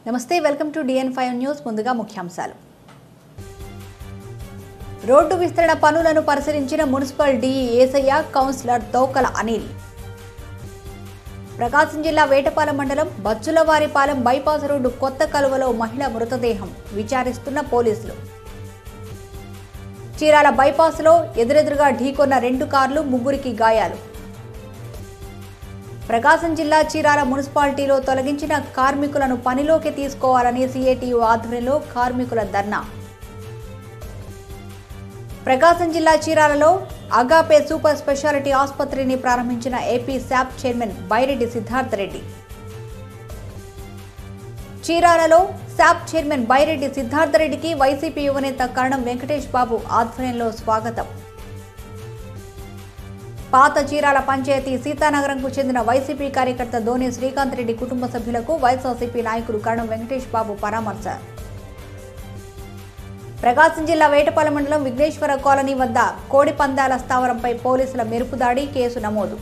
నమస్తే welcome to DN five news ముందుగా ముఖ్యాంశాలు రోడ్డు విస్తరణ పనులను పరిశీలించిన municipal DE Esayya councillor Tokala Anil Prakasam జిల్లా వేటపాలెం మండలం బచ్చులవారిపాలెం బైపాస్ రోడ్డు కొత్త కలువలో మహిళ మృతదేహం విచారిస్తున్న పోలీసులు చీరాల బైపాస్లో ఎదురెదురుగా ఢీకొన్న రెండు కార్లు ముగ్గురికి గాయాలు ప్రకాశం జిల్లా చీరాల మున్సిపాలిటీలో తొలగించిన కార్మికులను పనిలోకి తీసుకోవాలని సిఐటియు ఆధ్వర్యంలో కార్మికుల ధర్నా ప్రకాశం జిల్లా చీరాలలో అగాపే సూపర్ స్పెషాలిటీ ఆసుపత్రిని ప్రారంభించిన AP SAAP chairman Byreddy Siddhartha Reddy చీరాలలో శాప్ చైర్మన్ బైరెడ్డి సిద్ధార్థ రెడ్డికి వైసీపీ యువనేత కరణం వెంకటేష్ బాబు ఆధ్వర్యంలో స్వాగతం పాత చీరాల పంచాయతీ సీతానగరంకు చెందిన వైసీపీ కార్యకర్త ధోని శ్రీకాంత్ రెడ్డి కుటుంబ సభ్యులకు వైఎస్ఆర్సీపీ నాయకులు కరణం వెంకటేష్ బాబు పరామర్శ ప్రకాశం జిల్లా వేటపాలెం మండలం విఘ్నేశ్వర కాలనీ వద్ద కోడి పందాల స్థావరంపై పోలీసుల మెరుపు దాడి కేసు నమోదు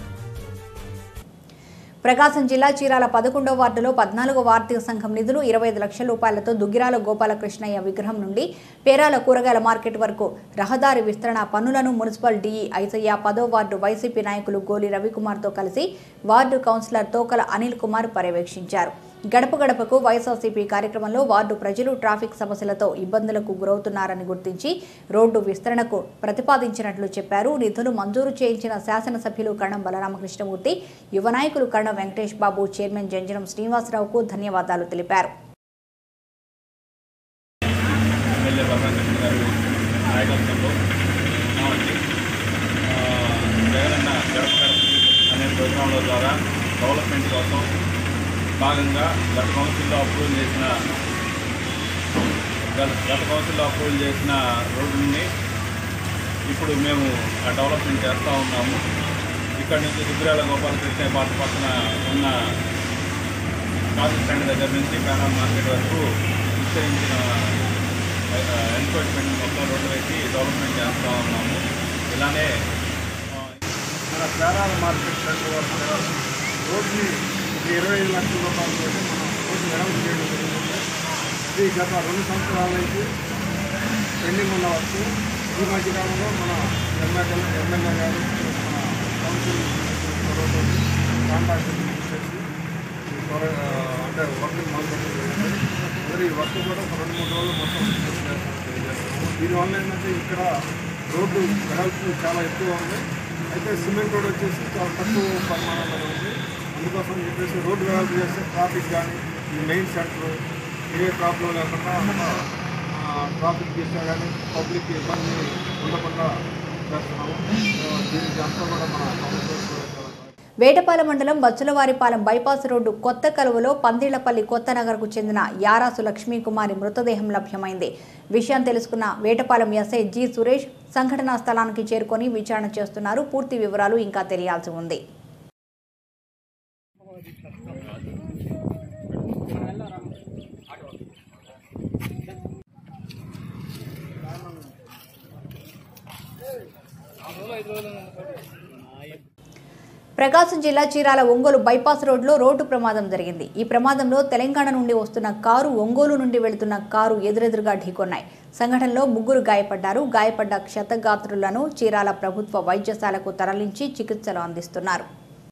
ప్రకాశం జిల్లా చీరాల పదకొండవ వార్డులో పద్నాలుగో వార్తీయ సంఘం నిధులు ఇరవై ఐదు లక్షల రూపాయలతో దుగ్గిరాల గోపాలకృష్ణయ్య విగ్రహం నుండి పేరాల కూరగాయల మార్కెట్ వరకు రహదారి విస్తరణ పనులను మున్సిపల్ డిఈ ఐసయ్య పదో వార్డు వైసీపీ నాయకులు గోలి రవికుమార్తో కలిసి వార్డు కౌన్సిలర్ తోకల అనిల్ కుమార్ పర్యవేక్షించారు గడప గడపకు వైఎస్ఆర్సీపీ కార్యక్రమంలో వార్డు ప్రజలు ట్రాఫిక్ సమస్యలతో ఇబ్బందులకు గురవుతున్నారని గుర్తించి రోడ్డు విస్తరణకు ప్రతిపాదించినట్లు చెప్పారు నిధులు మంజూరు చేయించిన శాసనసభ్యులు కరణం బలరామకృష్ణమూర్తి యువ నాయకులు కరణం వెంకటేష్ బాబు చైర్మన్ జంజనం శ్రీనివాసరావుకు ధన్యవాదాలు తెలిపారు ఎమ్మెల్యే బలరామకృష్ణ గారి నాయకత్వంలో కాబట్టి ఆ, జగనన్న గడప గడపకి అనే ప్రోగ్రాంల ద్వారా డెవలప్మెంట్ కోసం భాగంగా గత కౌన్సిల్లో అప్రూవల్ చేసిన గత గత కౌన్సిల్లో అప్రూవల్ చేసిన రోడ్లని ఇప్పుడు మేము ఆ డెవలప్మెంట్ చేస్తూ ఉన్నాము ఇక్కడ నుంచి దుగ్గిరాల గోపాలకృష్ణ పాత పక్కన ఉన్న కాఫీ స్టాండ్ దగ్గర నుంచి కానా మార్కెట్ వరకు విస్తరించిన ఎన్ఫోర్స్మెంట్ మొత్తం రోడ్డు వేసి డెవలప్మెంట్ చేస్తూ ఉన్నాము ఇలానే ఆ, మన పేరాల మార్కెట్ సెంటర్ వరకు రోడ్ని ఒక ఇరవై ఐదు లక్షల రూపాయలతో మనం రోడ్డు వెడల్పు చేయడం జరిగింది ఇది గత రెండు సంవత్సరాల నుంచి పెండింగ్ ఉన్న వస్తు ఈ మధ్యకాలంలో మన ఎమ్మెల్యే ఎమ్మెల్యే గారు మన కౌన్సిల్ చొరవతో కాంట్రాక్ట్ చేసి ఈ త్వర అంటే వర్క్ మొదలుపెట్టడం జరిగింది మరి ఈ వర్క్ కూడా ఒక రెండు మూడు రోజులు మొత్తం పూర్తి చేస్తామని తెలియజేస్తున్నాము దీనివల్ల ఏంటంటే ఇక్కడ రోడ్డు వెడల్పు చాలా ఎక్కువ ఉంది అయితే సిమెంట్ రోడ్ వచ్చేసి చాలా తక్కువ పరిమాణంలో ఉంది అందుకోసం చెప్పేసి రోడ్డు వెడల్పు చేస్తే ట్రాఫిక్ కానీ ఈ మెయిన్ సెంటర్ ఏ ప్రాబ్లం లేకుండా ఆ, ట్రాఫిక్ చేసినా కానీ పబ్లిక్ ఇబ్బంది ఉండకుండా చేస్తున్నాము ఆ, దీనికి అంతా కూడా మన కౌన్సిలర్స్ కూడా చాలా వేటపాలెం మండలం బచ్చులవారిపాలెం బైపాస్ రోడ్డు కొత్త కలువలో పందిళ్లపల్లి కొత్త నగర్కు చెందిన యారాసు లక్ష్మీకుమారి మృతదేహం లభ్యమైంది విషయం తెలుసుకున్న వేటపాలెం ఎస్ఐ జి సురేష్ సంఘటనా స్థలానికి చేరుకొని విచారణ చేస్తున్నారు పూర్తి వివరాలు ఇంకా తెలియాల్సి ఉంది ప్రకాశం జిల్లా చీరాల ఒంగోలు బైపాస్ రోడ్లో రోడ్డు ప్రమాదం జరిగింది ఈ ప్రమాదంలో తెలంగాణ నుండి వస్తున్న కారు ఒంగోలు నుండి వెళుతున్న కారు ఎదురెదురుగా ఢీకొన్నాయి సంఘటనలో ముగ్గురు గాయపడ్డారు గాయపడ్డ క్షతగాత్రులను చీరాల ప్రభుత్వ వైద్యశాలకు తరలించి చికిత్సలు అందిస్తున్నారు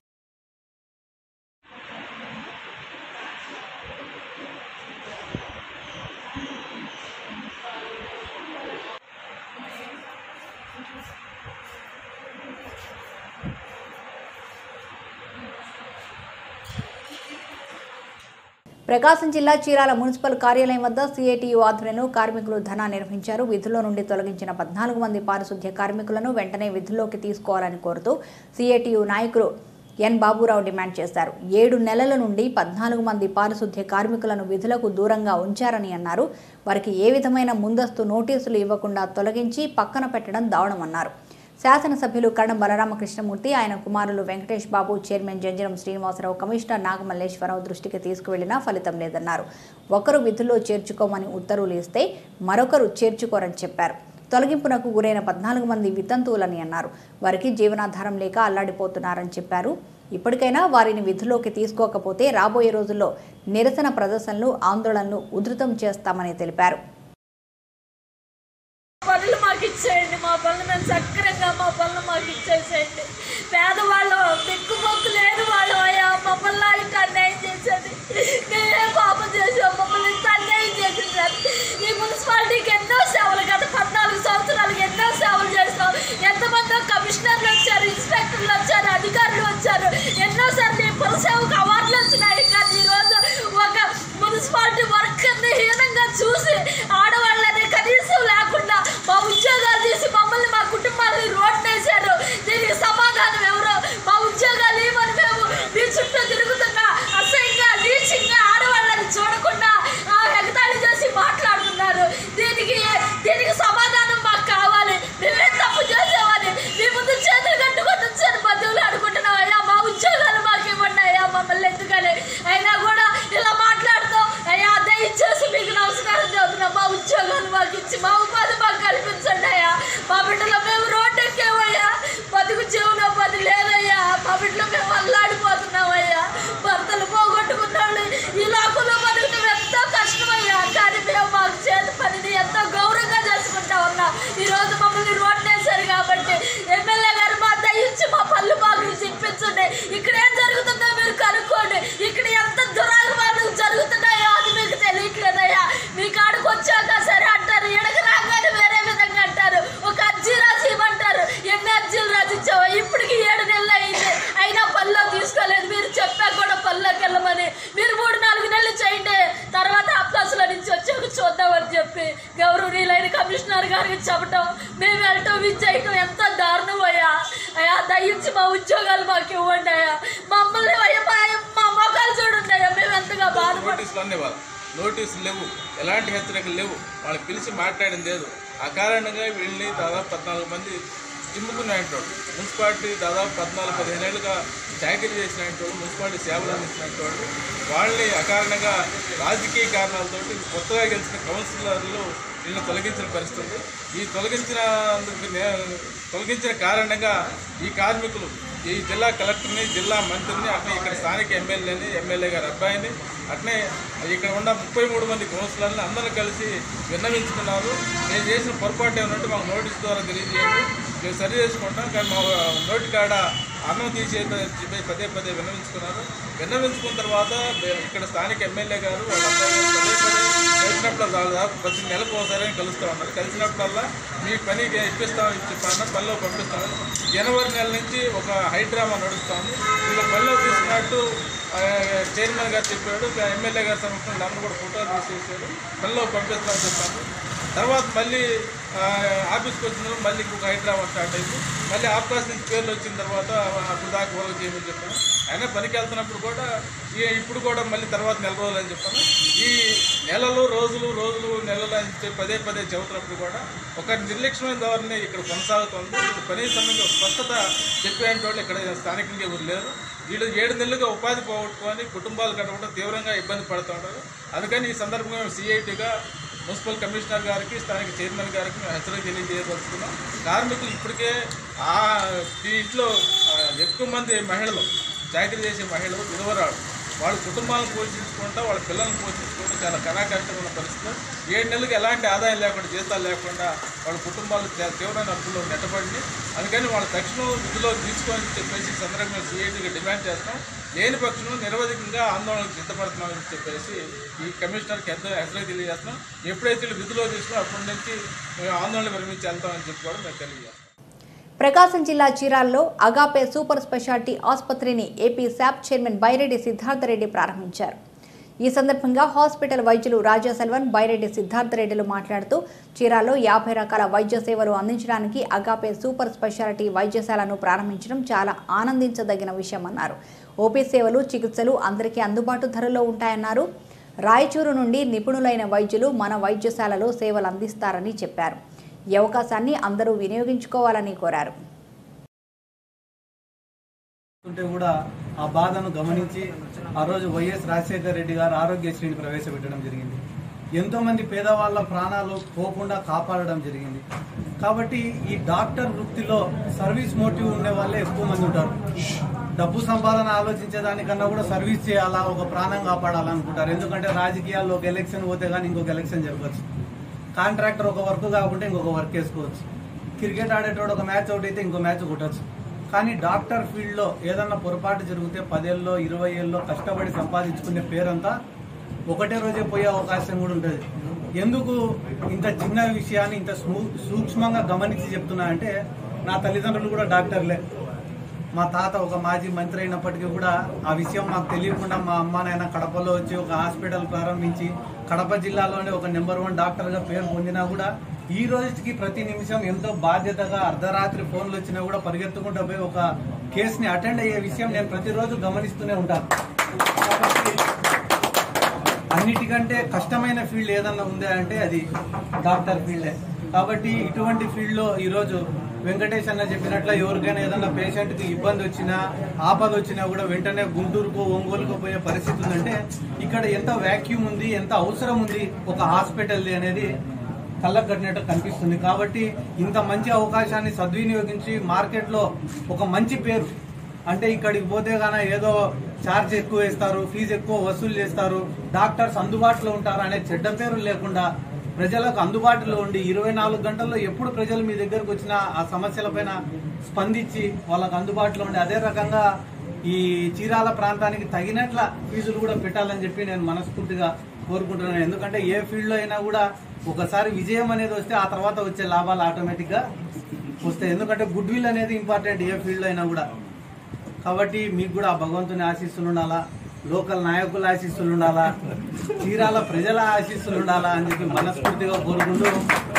ప్రకాశం జిల్లా చీరాల మున్సిపల్ కార్యాలయం వద్ద సిఐటియు ఆధ్వర్యంలో కార్మికులు ధర్నా నిర్వహించారు విధుల్లో నుండి తొలగించిన పద్నాలుగు మంది పారిశుద్ధ్య కార్మికులను వెంటనే విధుల్లోకి తీసుకోవాలని కోరుతూ సిఐటియు నాయకులు ఎన్ బాబురావు డిమాండ్ చేశారు ఏడు నెలల నుండి పద్నాలుగు మంది పారిశుద్ధ్య కార్మికులను విధులకు దూరంగా ఉంచారని అన్నారు వారికి ఏ విధమైన ముందస్తు నోటీసులు ఇవ్వకుండా తొలగించి పక్కన పెట్టడం దారుణమన్నారు శాసనసభ్యులు కరణం బలరామకృష్ణమూర్తి ఆయన కుమారులు వెంకటేష్ బాబు చైర్మన్ జంజరం శ్రీనివాసరావు కమిషనర్ నాగమల్లేశ్వరరావు దృష్టికి తీసుకువెళ్లినా ఫలితం లేదన్నారు ఒకరు విధుల్లో చేర్చుకోమని ఉత్తర్వులు ఇస్తే మరొకరు చేర్చుకోరని చెప్పారు తొలగింపునకు గురైన పద్నాలుగు మంది వితంతువులని అన్నారు వారికి జీవనాధారం లేక అల్లాడిపోతున్నారని చెప్పారు ఇప్పటికైనా వారిని విధుల్లోకి తీసుకోకపోతే రాబోయే రోజుల్లో నిరసన ప్రదర్శనలు ఆందోళనలు ఉధృతం చేస్తామని తెలిపారు పనులు మాకు ఇచ్చేయండి మా పనులు మేము సక్రంగా మా పనులు మాకు ఇచ్చేసేయండి పేదవాళ్ళు దిక్కు మొక్కు లేని వాళ్ళు అయ్యా మమ్మల్ని ఇంత అన్యాయం చేసేది మేమే పాపం చేసాం మమ్మల్ని ఇంత అన్యాయం చేసింది సార్ ఈ మున్సిపాలిటీకి ఎన్నో సేవలు గత పద్నాలుగు సంవత్సరాలకు ఎన్నో సేవలు చేస్తాం ఎంతమంది కమిషనర్లు వచ్చారు ఇన్స్పెక్టర్లు వచ్చారు అధికారులు వచ్చారు ఎన్నోసార్లు ఈ పురసేవకు అవార్డులు వచ్చినాయి కానీ ఈరోజు ఒక మున్సిపాలిటీ వర్కర్ని హీనంగా చూసి ఆడవాళ్ళని కనీసం లేకుండా మా ఉద్యోగాలు తీసి మమ్మల్ని మా కుటుంబాన్ని రోడ్డు వేశారు దీనికి సమాధానం ఎవరో మా ఉద్యోగాలు ఇవ్వని మేము మీ చుట్టూ తిరుగుతున్నా అసహ్యంగా నీచంగా ఆడవాళ్ళని చూడకుండా ఆ ఎగతాళి చేసి మాట్లాడుతున్నారు దీనికి దీనికి సమాధానం మాకు కావాలి మేమేం తప్పు చేసామని మీ ముందు చేతులు కట్టుకొని వచ్చాను బంధువులు ఆడుకుంటున్నాం అయ్యా మా ఉద్యోగాలు మాకు ఇవ్వండి అయ్యా మమ్మల్ని ఎందుకని అయినా కూడా ఇలా మాట్లాడుతూ అయ్యా దయచేసి మీకు నమస్కారం చదువుతున్నాం మా ఉద్యోగాలు మాకు ఇచ్చి మా ఉపాధి మాకు కల్పించండి అయ్యా మా బిడ్డలు మేము రోడ్డు ఎక్కేవయ్యా బతుకు చెవులో పది లేదయ్యా మా బిడ్డలు మేము అల్లాడిపోతున్నామయ్యా భర్తలు పోగొట్టుకున్నాళ్ళు ఈ లోకంలో బతుకుతాం ఎంతో కష్టమయ్యా కానీ మేము మాకు చేతి పనిని ఎంతో గౌరవంగా చేసుకుంటా ఉన్నాం ఈ రోజు మమ్మల్ని రోడ్డు వేశారు కాబట్టి ఎమ్మెల్యే గారు మా దయించి మా పళ్ళు మాకు చెప్పించండి ఇక్కడ ఏం జరుగుతుందో మీరు కనుక్కోండి ఇక్కడ ఎంత దురాగమాలు జరుగుతున్నాయో అది మీకు తెలియట్లేదయ్యా మీ కాడికి వచ్చాక సరే అంటారు ఎడకి రాగానే వేరే విధంగా అంటారు ఒక అర్జీ రాసి ఇవ్వమంటారు ఎన్ని అర్జీలు రాసిచ్చావో ఇప్పటికి ఏడు నెలలు అయింది అయినా పనిలో తీసుకోలేదు మీరు చెప్పా కూడా పనిలోకి వెళ్ళమని మీరు మూడు నాలుగు నెలలు చేయండి తర్వాత అప్లాసుల నుంచి వచ్చాక చూద్దామని చెప్పి గౌరవనీయులైన కమిషనర్ గారికి చెప్పటం మేము వెళ్ళటం ఇది చేయటం ఎంత దారుణం అయ్యా అయ్యా దయించి మా ఉద్యోగాలు మాకు ఇవ్వండి అయ్యా మమ్మల్ని అయ్యా మా మా మొఖాలు చూడండి అయ్యా మేము ఎంతగా బాధపడుతున్నాం నోటీసులు అన్నీ వాళ్ళు నోటీసులు లేవు ఎలాంటి హెచ్చరికలు లేవు వాళ్ళకి పిలిచి మాట్లాడింది లేదు ఆ కారణంగా వీళ్ళని దాదాపు పద్నాలుగు మంది చిమ్ముకున్నట్టు మున్సిపాలిటీ దాదాపు పద్నాలుగు పదిహేను ఏళ్ళుగా చాకరీ చేసినట్టు మున్సిపాలిటీ సేవలు అందించినట్టు వాళ్ళని అకారణంగా రాజకీయ కారణాలతోటి కొత్తగా గెలిచిన కౌన్సిలర్లు వీళ్ళని తొలగించిన పరిస్థితి ఉంది. ఈ తొలగించిన తొలగించిన కారణంగా ఈ కార్మికులు ఈ జిల్లా కలెక్టర్ని జిల్లా మంత్రిని అట్నే ఇక్కడ స్థానిక ఎమ్మెల్యేని ఎమ్మెల్యే గారి అబ్బాయిని అట్నే ఇక్కడ ఉన్న ముప్పై మూడు మంది కౌన్సిలర్ని అందరూ కలిసి విన్నవించుకున్నారు నేను చేసిన పొరపాటు ఏమంటే మాకు నోటీస్ ద్వారా తెలియజేయండి మేము సరి చేసుకుంటాం కానీ మా నోటి కాడ అన్నం తీసేది చెప్పి పదే పదే విన్నవించుకున్నారు విన్నవించుకున్న తర్వాత ఇక్కడ స్థానిక ఎమ్మెల్యే గారు వాళ్ళ అబ్బాయి గారు పదే పదే కలిసినప్పుడు దాదాపు ప్రతి నెలకు ఒకసారి కలుస్తూ ఉన్నారు కలిసినప్పుడల్లా మీ పని ఇప్పిస్తామని చెప్పాను పనిలో పంపిస్తాను జనవరి నెల నుంచి ఒక హైడ్రామా నడుస్తాము వీళ్ళ పనిలో తీసుకున్నట్టు ఆ, చైర్మన్ గారు చెప్పాడు ఎమ్మెల్యే గారి సమక్షంలో అందరూ కూడా ఫోటోలు తీసేసాడు పనిలో పంపిస్తామని చెప్పాను తర్వాత మళ్ళీ ఆ, ఆఫీస్కి వచ్చిన మళ్ళీ ఇంకొక హైదరాబాద్ స్టార్ట్ అయింది మళ్ళీ ఆఫ్కాస్ నుంచి పేర్లు వచ్చిన తర్వాత అప్పుడు దాకా వర్క్ చేయమని చెప్పాను అయినా పనికి వెళ్తున్నప్పుడు కూడా ఈ ఇప్పుడు కూడా మళ్ళీ తర్వాత నెల రోజులు అని చెప్పాను ఈ నెలలు రోజులు రోజులు నెలలు అని చెప్పి పదే పదే చెబుతున్నప్పుడు కూడా ఒక నిర్లక్ష్యమైన ధోరణి ఇక్కడ కొనసాగుతుంది ఇప్పుడు కనీసంగా స్పష్టత చెప్పేంటి వాళ్ళు ఇక్కడ స్థానికంగా ఎవరు లేరు వీళ్ళు ఏడు నెలలుగా ఉపాధి పోగొట్టుకొని కుటుంబాలు గడపడం తీవ్రంగా ఇబ్బంది పడుతూ ఉంటారు అందుకని ఈ సందర్భంగా మేము సిఐటిగా మున్సిపల్ కమిషనర్ గారికి స్థానిక చైర్మన్ గారికి మేము హెచ్చరిక తెలియజేయదలుచుకున్నాం కార్మికులు ఇప్పటికే ఆ దీంట్లో ఆ, ఎక్కువ మంది మహిళలు చాకరీ చేసే మహిళలు విధవరాలు వాళ్ళ కుటుంబాలను పోషించుకుంటా వాళ్ళ పిల్లల్ని పోషించుకుంటూ చాలా కళాకష్టమైన ఉన్న పరిస్థితులు ఏడు నెలలకు ఎలాంటి ఆదాయం లేకుండా జీతాలు లేకుండా వాళ్ళ కుటుంబాలు చాలా తీవ్రమైన అప్పుల్లో నెట్టబడి అందుకని వాళ్ళ తక్షణం విధిలో తీసుకొని చెప్పేసి ఈ సందర్భంగా సిఐటిగా డిమాండ్ చేస్తాం లేని పక్షంలో నిరవధికంగా ఆందోళనకు సిద్ధపడుతున్నామని చెప్పేసి ఈ కమిషనర్కి ఎంత హెచ్చరిక తెలియజేస్తున్నాం ఎప్పుడైతే వీళ్ళు విధిలో తీసుకున్నా అప్పటి నుంచి మేము ఆందోళన విరమించి వెళ్తామని చెప్పి కూడా మేము తెలియజేస్తాం ప్రకాశం జిల్లా చీరాల్లో అగాపే సూపర్ స్పెషాలిటీ ఆసుపత్రిని AP SAAP chairman Byreddy Siddharthareddy ప్రారంభించారు ఈ సందర్భంగా హాస్పిటల్ వైద్యులు రాజా సెల్వన్ బైరెడ్డి సిద్ధార్థరెడ్డిలు మాట్లాడుతూ చీరాల్లో యాభై రకాల వైద్య సేవలు అందించడానికి అగాపే సూపర్ స్పెషాలిటీ వైద్యశాలను ప్రారంభించడం చాలా ఆనందించదగిన విషయమన్నారు ఓపీ సేవలు చికిత్సలు అందరికీ అందుబాటు ధరలో ఉంటాయన్నారు రాయచూరు నుండి నిపుణులైన వైద్యులు మన వైద్యశాలలో సేవలు అందిస్తారని చెప్పారు ఈ అవకాశాన్ని అందరూ వినియోగించుకోవాలని కోరారు ఉంటే కూడా ఆ బాధను గమనించి ఆ రోజు వైఎస్ రాజశేఖర రెడ్డి గారు ఆరోగ్యశ్రీని ప్రవేశపెట్టడం జరిగింది ఎంతో మంది పేదవాళ్ళ ప్రాణాలు పోకుండా కాపాడడం జరిగింది కాబట్టి ఈ డాక్టర్ వృత్తిలో సర్వీస్ మోటివ్ ఉండే వాళ్ళే ఎక్కువ మంది ఉంటారు డబ్బు సంపాదన ఆలోచించే దానికన్నా కూడా సర్వీస్ చేయాలా ఒక ప్రాణం కాపాడాలనుకుంటారు ఎందుకంటే రాజకీయాల్లో ఒక ఎలక్షన్ పోతే కానీ ఇంకొక ఎలక్షన్ జరగచ్చు కాంట్రాక్టర్ ఒక వర్క్ కాకుంటే ఇంకొక వర్క్ వేసుకోవచ్చు క్రికెట్ ఆడేటోడు ఒక మ్యాచ్ అవుట్ అయితే ఇంకో మ్యాచ్ కొట్టచ్చు కానీ డాక్టర్ ఫీల్డ్లో ఏదన్నా పొరపాటు జరిగితే పదేళ్ళలో ఇరవై ఏళ్ళలో కష్టపడి సంపాదించుకునే పేరంతా ఒకటే రోజే పోయే అవకాశం కూడా ఉంటుంది ఎందుకు ఇంత చిన్న విషయాన్ని ఇంత స్మూ- సూక్ష్మంగా గమనించి చెప్తున్నా అంటే నా తల్లిదండ్రులు కూడా డాక్టర్లే మా తాత ఒక మాజీ మంత్రి అయినప్పటికీ కూడా ఆ విషయం మాకు తెలియకుండా మా అమ్మ నాయన కడపలో వచ్చి ఒక హాస్పిటల్ ప్రారంభించి కడప జిల్లాలోనే ఒక నెంబర్ వన్ డాక్టర్గా పేరు పొందినా కూడా ఈ రోజుకి ప్రతి నిమిషం ఎంతో బాధ్యతగా అర్ధరాత్రి ఫోన్లు వచ్చినా కూడా పరిగెత్తుకుంటూ పోయి ఒక కేసుని అటెండ్ అయ్యే విషయం నేను ప్రతిరోజు గమనిస్తూనే ఉంటాను కాబట్టి అన్నిటికంటే కష్టమైన ఫీల్డ్ ఏదన్నా ఉందా అంటే అది డాక్టర్ ఫీల్డే కాబట్టి ఇటువంటి ఫీల్డ్లో ఈరోజు వెంకటేష్ అన్న చెప్పినట్లు ఎవరికైనా ఏదన్నా పేషెంట్కి ఇబ్బంది వచ్చినా ఆపద వచ్చినా కూడా వెంటనే గుంటూరుకో ఒంగోలుకో పోయే పరిస్థితి ఉందంటే ఇక్కడ ఎంత వ్యాక్యూమ్ ఉంది ఎంత అవసరం ఉంది ఒక హాస్పిటల్ది అనేది కళ్ళకు కట్టినట్టు కనిపిస్తుంది కాబట్టి ఇంత మంచి అవకాశాన్ని సద్వినియోగించి మార్కెట్లో ఒక మంచి పేరు అంటే ఇక్కడికి పోతే గాన ఏదో ఛార్జ్ ఎక్కువ వేస్తారు ఫీజు ఎక్కువ వసూలు చేస్తారు డాక్టర్స్ అందుబాటులో ఉంటారు అనే చెడ్డ పేరు లేకుండా ప్రజలకు అందుబాటులో ఉండి ఇరవై నాలుగు గంటల్లో ఎప్పుడు ప్రజలు మీ దగ్గరకు వచ్చినా ఆ సమస్యలపైన స్పందించి వాళ్ళకు అందుబాటులో ఉండి అదే రకంగా ఈ చీరాల ప్రాంతానికి తగినట్ల ఫీజులు కూడా పెట్టాలని చెప్పి నేను మనస్ఫూర్తిగా కోరుకుంటున్నాను ఎందుకంటే ఏ ఫీల్డ్లో అయినా కూడా ఒకసారి విజయం అనేది వస్తే ఆ తర్వాత వచ్చే లాభాలు ఆటోమేటిక్గా వస్తాయి ఎందుకంటే గుడ్ విల్ అనేది ఇంపార్టెంట్ ఏ ఫీల్డ్లో అయినా కూడా కాబట్టి మీకు కూడా ఆ భగవంతుని ఆశీస్సులు ఉండాలా లోకల్ నాయకుల ఆశీస్సులు ఉండాలా చీరాల ప్రజల ఆశీస్సులు ఉండాలా అని చెప్పి మనస్ఫూర్తిగా కోరుకుంటూ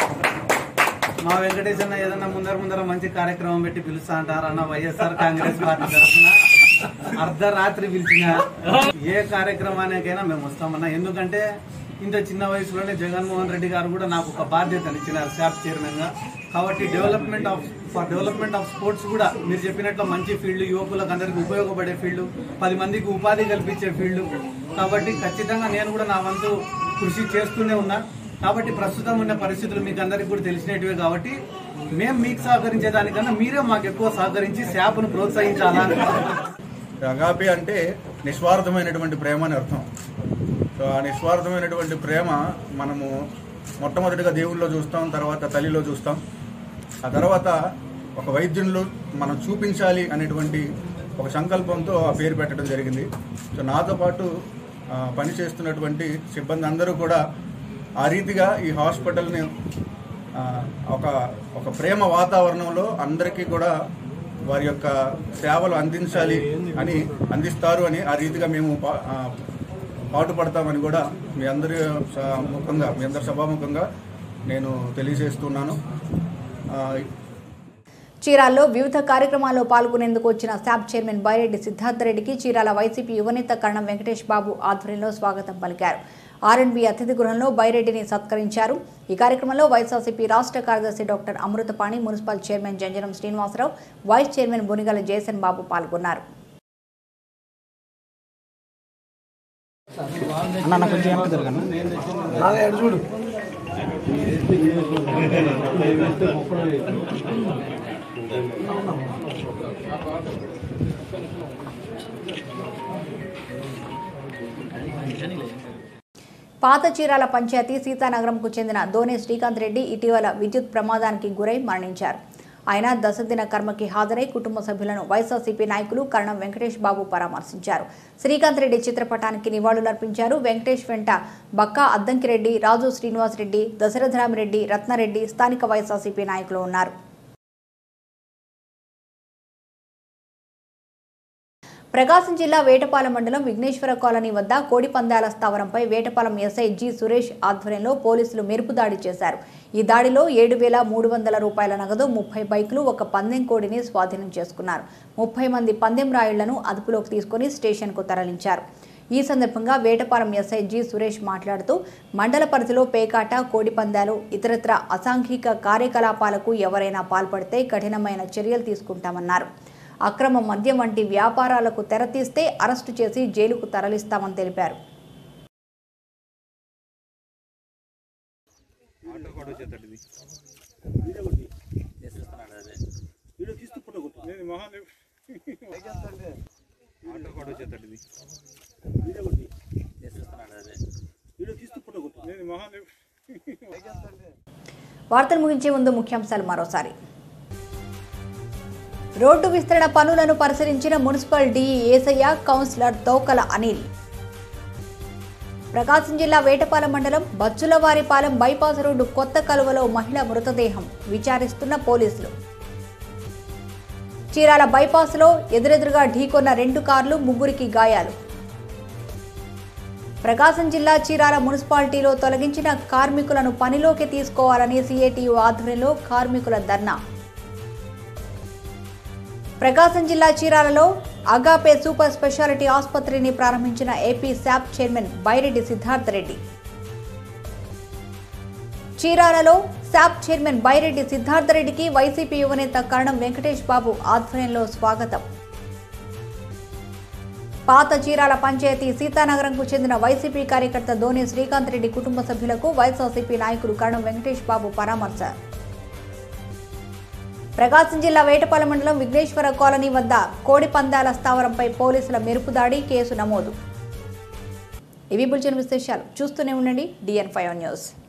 మా వెంకటేష్ అన్న ఏదన్నా ముందర ముందర మంచి కార్యక్రమం పెట్టి పిలుస్తా అంటారు అన్న వైఎస్ఆర్ కాంగ్రెస్ పార్టీ తరఫున అర్ధరాత్రి పిలిచిన ఏ కార్యక్రమానికైనా మేము వస్తామన్నా ఎందుకంటే ఇంత చిన్న వయసులోనే జగన్మోహన్ రెడ్డి గారు కూడా నాకు ఒక బాధ్యతను ఇచ్చినారు శాప్ చైర్మన్ గా కాబట్టి development of for development of sports కూడా మీరు చెప్పినట్లు మంచి ఫీల్డ్ యువకులకు అందరికి ఉపయోగపడే ఫీల్డ్ పది మందికి ఉపాధి కల్పించే ఫీల్డ్ కాబట్టి ఖచ్చితంగా నేను కూడా నా వంతు కృషి చేస్తూనే ఉన్నా కాబట్టి ప్రస్తుతం ఉన్న పరిస్థితులు మీకు అందరికి కూడా తెలిసినటివే కాబట్టి మేము మీకు సహకరించే దానికన్నా మీరే మాకు ఎక్కువ సహకరించి శాప్ను ప్రోత్సహించాలా అగాపి అంటే నిస్వార్థమైనటువంటి ప్రేమ అని అర్థం సో ఆ నిస్వార్థమైనటువంటి ప్రేమ మనము మొట్టమొదటిగా దేవుళ్ళలో చూస్తాం తర్వాత తల్లిలో చూస్తాం ఆ తర్వాత ఒక వైద్యుల్లో మనం చూపించాలి అనేటువంటి ఒక సంకల్పంతో ఆ పేరు పెట్టడం జరిగింది సో నాతో పాటు ఆ, పనిచేస్తున్నటువంటి సిబ్బంది అందరూ కూడా ఆ రీతిగా ఈ హాస్పిటల్ని ఆ, ఒక ఒక ప్రేమ వాతావరణంలో అందరికీ కూడా వారి యొక్క సేవలు అందించాలి అని అందిస్తారు అని ఆ రీతిగా మేము పా- ఆ, పాటుపడతామని కూడా మీ అందరి స- ముఖంగా మీ అందరి సభాముఖంగా నేను తెలియజేస్తున్నాను ఆ, చీరాల్లో వివిధ కార్యక్రమాల్లో పాల్గొనేందుకు వచ్చిన శాప్ చైర్మన్ బైరెడ్డి సిద్ధార్థ రెడ్డికి చీరాల వైసీపీ యువనేత కరణం వెంకటేష్ బాబు ఆధ్వర్యంలో స్వాగతం పలికారు ఆర్ఎండ్బి అతిథి గృహంలో బైరెడ్డిని సత్కరించారు ఈ కార్యక్రమంలో వైఎస్ఆర్సీపీ రాష్ట్ర కార్యదర్శి doctor Amruthapani municipal chairman Janjanam Srinivasarao vice chairman Bunigala Jayasan Babu పాల్గొన్నారు పాత చీరాల పంచాయతీ సీతానగరంకు చెందిన దోనే శ్రీకాంత్ రెడ్డి ఇటీవల విద్యుత్ ప్రమాదానికి గురై మరణించారు ఆయన దశదిన కర్మకి హాజరై కుటుంబ సభ్యులను వైఎస్ఆర్సీపీ నాయకులు కరణం వెంకటేష్ బాబు పరామర్శించారు శ్రీకాంత్ రెడ్డి చిత్రపటానికి నివాళులర్పించారు వెంకటేష్ వెంట బక్కా అద్దంకిరెడ్డి రాజు శ్రీనివాస్ రెడ్డి దశరథరామిరెడ్డి రత్నారెడ్డి స్థానిక వైఎస్ఆర్సీపీ నాయకులు ఉన్నారు ప్రకాశం జిల్లా వేటపాలెం మండలం విఘ్నేశ్వర కాలనీ వద్ద కోడి పందాల స్థావరంపై వేటపాలెం ఎస్ఐ జి సురేష్ ఆధ్వర్యంలో పోలీసులు మెరుపు దాడి చేశారు ఈ దాడిలో ఏడు వేల మూడు వందల రూపాయల నగదు ముప్పై బైకులు ఒక పందెం కోడిని స్వాధీనం చేసుకున్నారు ముప్పై మంది పందెం రాయుళ్లను అదుపులోకి తీసుకుని స్టేషన్కు తరలించారు ఈ సందర్భంగా వేటపాలెం ఎస్ఐ జి సురేష్ మాట్లాడుతూ మండల పరిధిలో పేకాట కోడి పందాలు ఇతరత్ర అసాంఘిక కార్యకలాపాలకు ఎవరైనా పాల్పడితే కఠినమైన చర్యలు తీసుకుంటామన్నారు అక్రమ మద్యం వంటి వ్యాపారాలకు తెరతీస్తే అరెస్టు చేసి జైలుకు తరలిస్తామని తెలిపారు నేను మొహాన్ని వార్తలు ముగించే ముందు ముఖ్యాంశాలు మరోసారి రోడ్డు విస్తరణ పనులను పరిశీలించిన municipal DE Esayya councillor Tokala Anil Prakasam జిల్లా వేటపాలెం మండలం బచ్చులవారిపాలెం బైపాస్ రోడ్డు కొత్త కలువలో మహిళ మృతదేహం విచారిస్తున్న పోలీసులు చీరాల బైపాస్లో ఎదురెదురుగా ఢీకొన్న రెండు కార్లు ముగ్గురికి గాయాలు ప్రకాశం జిల్లా చీరాల మున్సిపాలిటీలో తొలగించిన కార్మికులను పనిలోకి తీసుకోవాలని సిఐటియు ఆధ్వర్యంలో కార్మికుల ధర్నా ప్రకాశం జిల్లా చీరాలలో అగాపే సూపర్ స్పెషాలిటీ ఆసుపత్రిని ప్రారంభించిన AP SAAP chairman Byreddy Siddhartha Reddy చీరాలలో శాప్ చైర్మన్ బైరెడ్డి సిద్ధార్థ రెడ్డికి వైసీపీ యువనేత కరణం వెంకటేష్ బాబు ఆధ్వర్యంలో స్వాగతం పాత చీరాల పంచాయతీ సీతానగరంకు చెందిన వైసీపీ కార్యకర్త ధోని శ్రీకాంత్ రెడ్డి కుటుంబ సభ్యులకు వైఎస్ఆర్సీపీ నాయకుడు కరణం వెంకటేష్ బాబు పరామర్శ ప్రకాశం జిల్లా వేటపాలెం మండలం విఘ్నేశ్వర కాలనీ వద్ద కోడి పందాల స్థావరంపై పోలీసుల మెరుపు దాడి కేసు నమోదు ఇవి బులెటిన్ విశేషాలు చూస్తూనే ఉండండి డిఎన్ ఫైవ్ న్యూస్